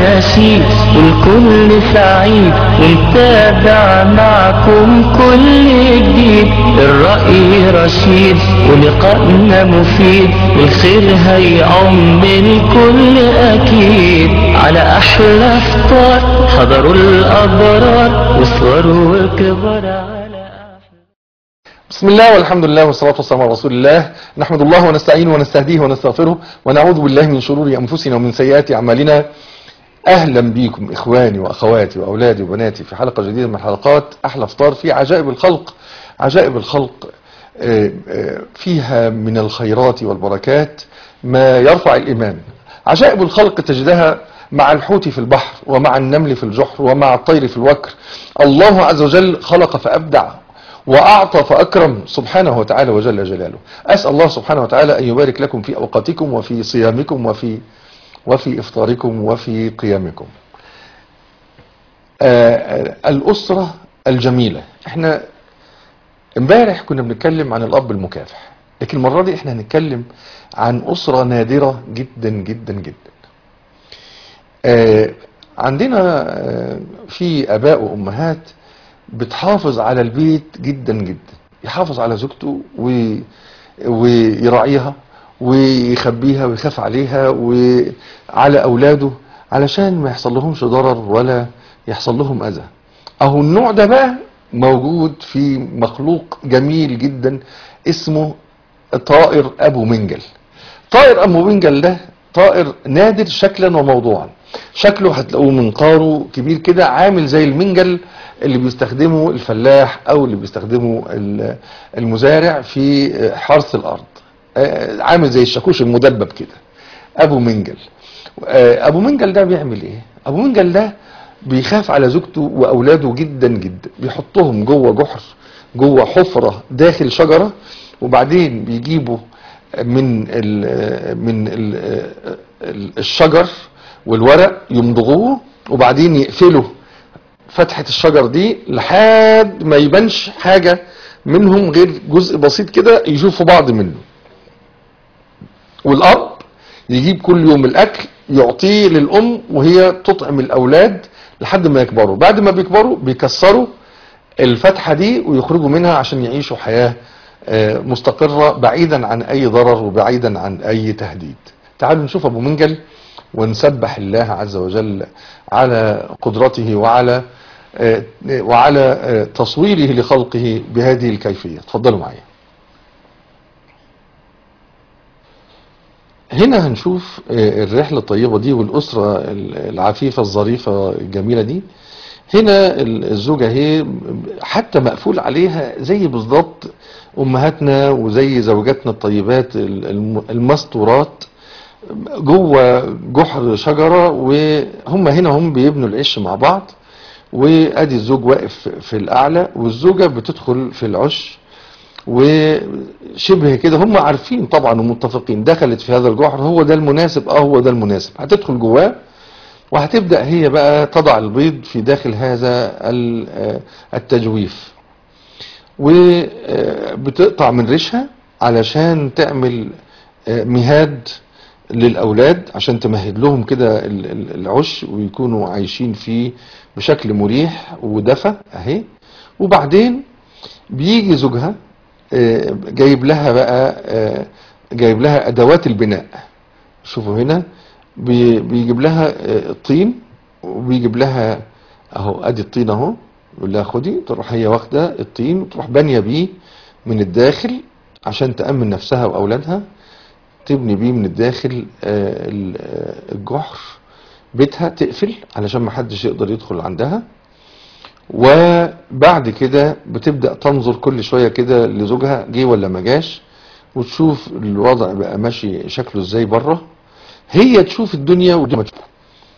نشيد والكل سعيد ونتابع معكم كل جديد الرأي رشيد ولقائنا مفيد والخير هيعم الكل أكيد على أحلى فطار حضروا الأبرار وصغروا الكبار على أحلى بسم الله والحمد لله والصلاة والسلام على رسول الله نحمد الله ونستعينه ونستهديه ونستغفره ونعوذ بالله من شرور أنفسنا ومن سيئات أعمالنا أهلا بكم إخواني وأخواتي وأولادي وبناتي في حلقة جديدة من حلقات أحلى فطار في عجائب الخلق عجائب الخلق آه، آه، فيها من الخيرات والبركات ما يرفع الإيمان عجائب الخلق تجدها مع الحوت في البحر ومع النمل في الجحر ومع الطير في الوكر الله عز وجل خلق فأبدع وأعطى فأكرم سبحانه وتعالى وجل جلاله أسأل الله سبحانه وتعالى أن يبارك لكم في أوقاتكم وفي صيامكم وفي وفي إفطاركم وفي قيامكم آه، آه، الأسرة الجميلة احنا امبارح كنا بنتكلم عن الأب المكافح لكن المرة دي احنا هنتكلم عن أسرة نادرة جدا جدا جدا آه، عندنا آه، في اباء وامهات بتحافظ على البيت جدا جدا يحافظ على زوجته و... ويراعيها ويخبيها ويخاف عليها وعلى اولاده علشان ما يحصل لهمش ضرر ولا يحصل لهم اذى اهو النوع ده بقى موجود في مخلوق جميل جدا اسمه طائر ابو منجل طائر ابو منجل ده طائر نادر شكلا وموضوعا شكله هتلاقوه منقاره كبير كده عامل زي المنجل اللي بيستخدمه الفلاح او اللي بيستخدمه ال- المزارع في حرث الارض آه، عامل زي الشاكوش المدبب كده ابو منجل آه، ابو منجل ده بيعمل ايه ابو منجل ده بيخاف على زوجته واولاده جدا جدا بيحطهم جوه جحر جوه حفره داخل شجره وبعدين بيجيبوا من ال من ال الشجر والورق يمضغوه وبعدين يقفلوا فتحة الشجر دي لحد ما يبانش حاجة منهم غير جزء بسيط كده يشوفوا بعض منه والأب يجيب كل يوم الأكل يعطيه للأم وهي تطعم الأولاد لحد ما يكبروا بعد ما بيكبروا بيكسروا الفتحة دي ويخرجوا منها عشان يعيشوا حياة آه، مستقرة بعيدا عن أي ضرر وبعيدا عن أي تهديد تعالوا نشوف أبو منجل ونسبح الله عز وجل على قدرته وعلى آه، وعلى آه، تصويره لخلقه بهذه الكيفية تفضلوا معايا هنا هنشوف آه، الرحلة الطيبة دي والأسرة العفيفة الظريفة الجميلة دي هنا ال- الزوجة هي حتى مقفول عليها زي بالظبط أمهاتنا وزي زوجاتنا الطيبات ال- الم- المستورات جوه جحر شجرة وهم هنا هم بيبنوا العش مع بعض وادي الزوج واقف في الاعلى والزوجة بتدخل في العش وشبه كده هم عارفين طبعا ومتفقين دخلت في هذا الجحر هو ده المناسب اه هو ده المناسب هتدخل جواه وهتبدأ هي بقى تضع البيض في داخل هذا ال- آه، التجويف وبتقطع من ريشها علشان تعمل آه، مهاد للأولاد عشان تمهد لهم كده ال- ال- العش ويكونوا عايشين فيه بشكل مريح ودفى اهي وبعدين بيجي زوجها آه، جايب لها بقى آه، جايب لها أدوات البناء شوفوا هنا بي- بيجيب لها آه، الطين وبيجيب لها اهو ادي الطين اهو يقول لها خدي تروح هي واخده الطين وتروح بانيه بيه من الداخل عشان تأمن نفسها واولادها تبني بيه من الداخل آه، ال- آه، الجحر بيتها تقفل علشان ما حدش يقدر يدخل عندها وبعد كده بتبدأ تنظر كل شوية كده لزوجها جه ولا ما جاش وتشوف الوضع بقى ماشي شكله ازاي بره هي تشوف الدنيا ودي ما تشوفه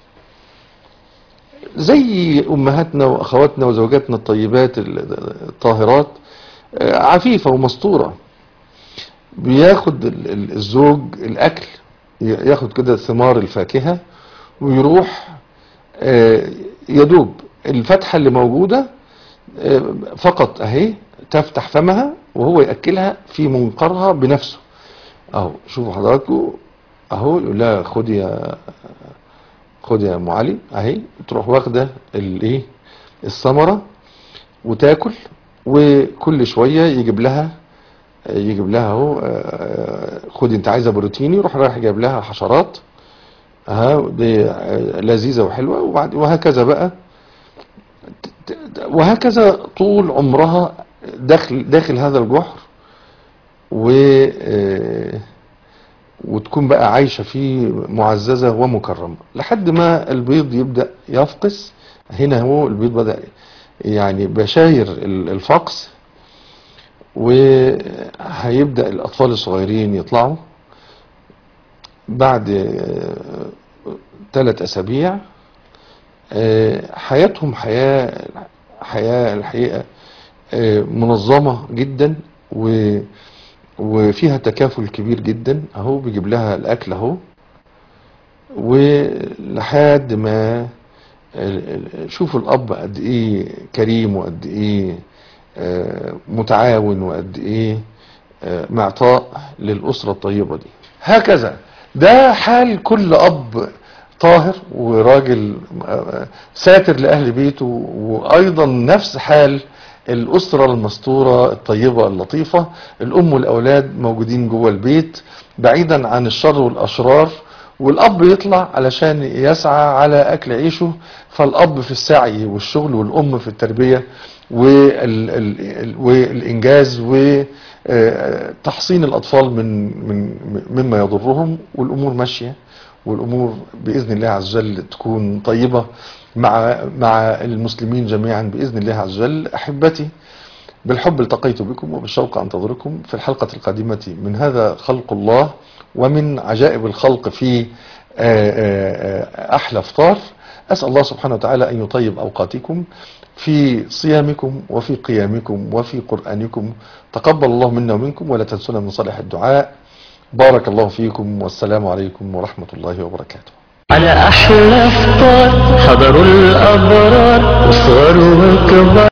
زي امهاتنا واخواتنا وزوجاتنا الطيبات ال- الطاهرات آه، عفيفة ومستورة بياخد ال- ال- الزوج الاكل ي- ياخد كده ثمار الفاكهة ويروح آه، يدوب الفتحة اللي موجودة آه، فقط اهي تفتح فمها وهو يأكلها في منقرها بنفسه اهو شوفوا حضراتكم اهو يقول لها خدي يا خد يا ام علي اهي تروح واخده الايه الثمره وتاكل وكل شويه يجيب لها يجيب لها اهو آه، خد انت عايزه بروتين يروح رايح جايب لها حشرات ها دي آه، لذيذه وحلوه وبعد وهكذا بقى ت- ت- وهكذا طول عمرها داخل داخل هذا الجحر و آه، وتكون بقى عايشة فيه معززة ومكرمة لحد ما البيض يبدأ يفقس هنا هو البيض بدأ يعني بشاير ال- الفقس وهيبدأ الأطفال الصغيرين يطلعوا بعد ثلاث أسابيع آه، حياتهم حياة حياة الحقيقة آه، منظمة جدا و وفيها تكافل كبير جدا اهو بيجيب لها الاكل اهو ولحد ما ال- ال- شوفوا الاب قد ايه كريم وقد ايه آه، متعاون وقد ايه آه، معطاء للاسره الطيبه دي هكذا ده حال كل اب طاهر وراجل آه، ساتر لاهل بيته وايضا نفس حال الاسره المستوره الطيبه اللطيفه الام والاولاد موجودين جوه البيت بعيدا عن الشر والاشرار والاب يطلع علشان يسعى على اكل عيشه فالاب في السعي والشغل والام في التربيه وال- ال- ال- والانجاز وتحصين الاطفال من من مما يضرهم والامور ماشيه والامور باذن الله عز وجل تكون طيبه مع مع المسلمين جميعا باذن الله عز وجل احبتي بالحب التقيت بكم وبالشوق انتظركم في الحلقه القادمه من هذا خلق الله ومن عجائب الخلق في آه، آه، آه، احلى افطار اسال الله سبحانه وتعالى ان يطيب اوقاتكم في صيامكم وفي قيامكم وفي قرانكم تقبل الله منا ومنكم ولا تنسونا من صالح الدعاء بارك الله فيكم والسلام عليكم ورحمه الله وبركاته على أحلى فطار حضروا الأبرار وصغروا وكبار